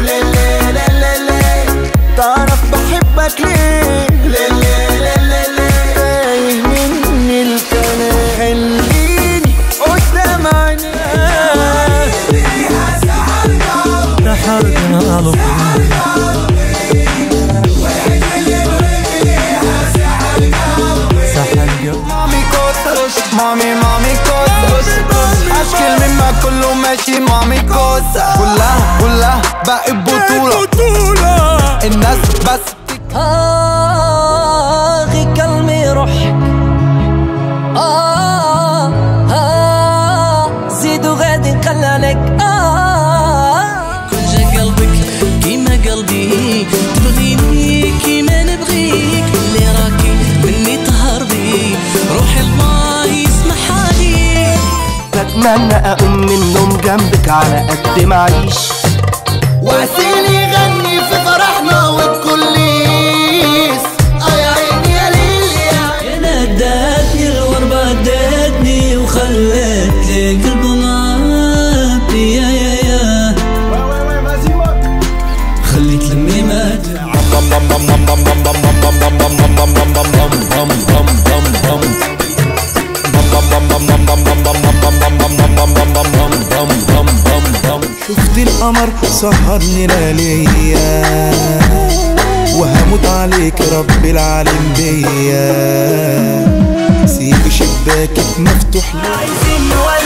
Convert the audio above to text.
ليه ليه ليه ليه ليه تعرف بحبك ليه ليه ليه ليه ليه ليه تايه مني الكلام خليني قدام عينيك سحر قلبي سحر قلبي مامي كوسة مامي مامي كوسة اشكال مما كله ماشي مامي كوسة كلها كلها باقي بطولة الناس بس آخي كلمي روحك آه آه زيدوا غادي نخلالك آه كل جا قلبك كيما قلبي تبغيني كيما نبغيك اللي راكي مني تهربي روحي الله يسمح لي بتمنى اقوم من النوم جنبك على قد ما اعيش واسيني غني في فرحنا وتكليس اه يا عيني يا ليل يا يا نادتني الغربة داتني وخلت لي قلب معاطي يا يا يا خليت لمي مات شفت القمر سهرني لياليا وهموت عليك رب العالم بيا سيب شباكك مفتوح لي عايزين نولع